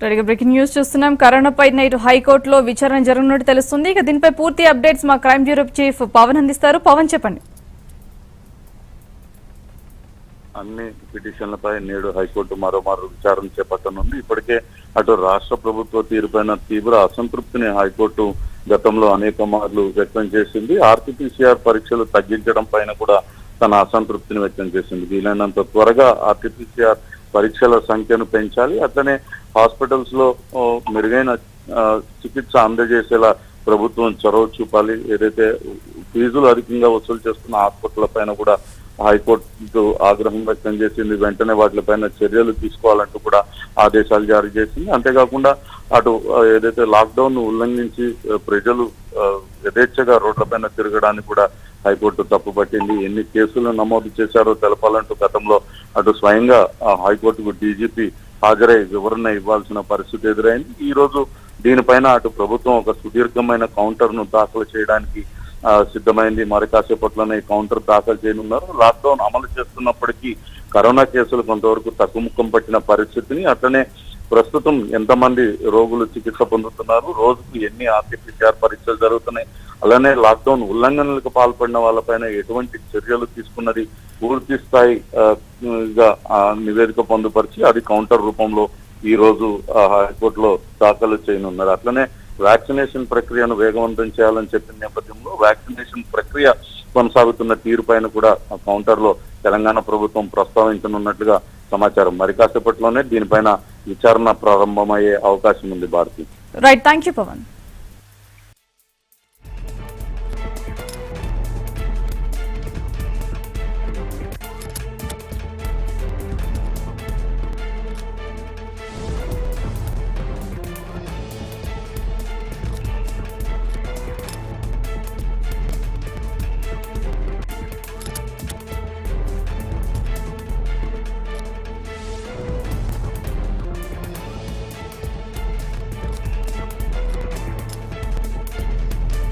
రెడీగా breaking news చూస్తున్నాం కరోనాపై నేడు హైకోర్టులో విచారణ జరగనున్నట్టు తెలుస్తుంది ఇక దీనిపై పూర్తి అప్డేట్స్ మా క్రైమ్ బ్యూరో చీఫ్ పవన్ అందిస్తారు పవన్ చెప్పండి అన్ని పిటిషన్లపై నేడు హైకోర్టు మరోమారు విచారణ చేపట్టనుంది ఇప్పటికే అటు రాష్ట్ర ప్రభుత్వ తీరుపైన తీవ్ర అసంతృప్తిని హైకోర్టు గతంలో అనేక మార్లు వ్యక్తం చేసింది ఆర్టీపీసీఆర్ పరీక్షలు తగ్గించడం పైన కూడా తన అసంతృప్తిని వ్యక్తం చేసింది వీలైనంత త్వరగా ఆర్టీపీసీఆర్ పరీక్షల సంఖ్యను పెంచాలి అట్లనే హాస్పిటల్స్ లో ఓ, మెరుగైన ఆ, చికిత్స అందజేసేలా ప్రభుత్వం చొరవ చూపాలి ఏదైతే ఫీజులు అధికంగా వసూలు చేస్తున్న హాస్పిటల్ పైన కూడా హైకోర్టు ఆగ్రహం వ్యక్తం చేసింది వెంటనే వాటిపైన చర్యలు తీసుకోవాలంటూ కూడా ఆదేశాలు జారీ చేసింది అంతేకాకుండా అటు ఆ, ఏదైతే లాక్డౌన్ ఉల్లంఘించి ఆ, ప్రజలు ఆ, యథేచ్ఛగా రోడ్లపైన తిరగడానికి కూడా హైకోర్టు తప్పుపట్టింది ఎన్ని కేసులు నమోదు చేశారో తెలపాలంటూ గతంలో అటు స్వయంగా ఆ, హైకోర్టుకు డీజీపీ హాజరై వివరణ ఇవ్వాల్సిన పరిస్థితి ఎదురైంది ఈ రోజు దీనిపైన అటు ప్రభుత్వం ఒక సుదీర్ఘమైన కౌంటర్ ను దాఖలు చేయడానికి ఆ, సిద్ధమైంది మరి కాసేపట్లోనే ఈ కౌంటర్ దాఖలు చేయనున్నారు లాక్డౌన్ అమలు చేస్తున్నప్పటికీ కరోనా కేసులు కొంతవరకు తగ్గుముఖం పట్టిన పరిస్థితిని అట్లనే ప్రస్తుతం ఎంతమంది రోగులు చికిత్స పొందుతున్నారు రోజుకు ఎన్ని ఆర్టీపీసీఆర్ పరీక్షలు జరుగుతున్నాయి అలానే లాక్డౌన్ ఉల్లంఘనలకు పాల్పడిన వాళ్ళపైన ఎటువంటి చర్యలు తీసుకున్నది పూర్తి స్థాయి ఆ, గా ఆ నివేదిక పొందుపరిచి అది కౌంటర్ రూపంలో ఈ రోజు ఆ, హైకోర్టులో దాఖలు చేయనున్నారు అట్లనే వ్యాక్సినేషన్ ప్రక్రియను వేగవంతం చేయాలని చెప్పిన నేపథ్యంలో వ్యాక్సినేషన్ ప్రక్రియ కొనసాగుతున్న తీరు పైన కూడా ఆ కౌంటర్ లో తెలంగాణ ప్రభుత్వం ప్రస్తావించనున్నట్లుగా సమాచారం మరి కాసేపట్లోనే దీనిపైన విచారణ ప్రారంభమయ్యే అవకాశం ఉంది Bharati right thank you Pawan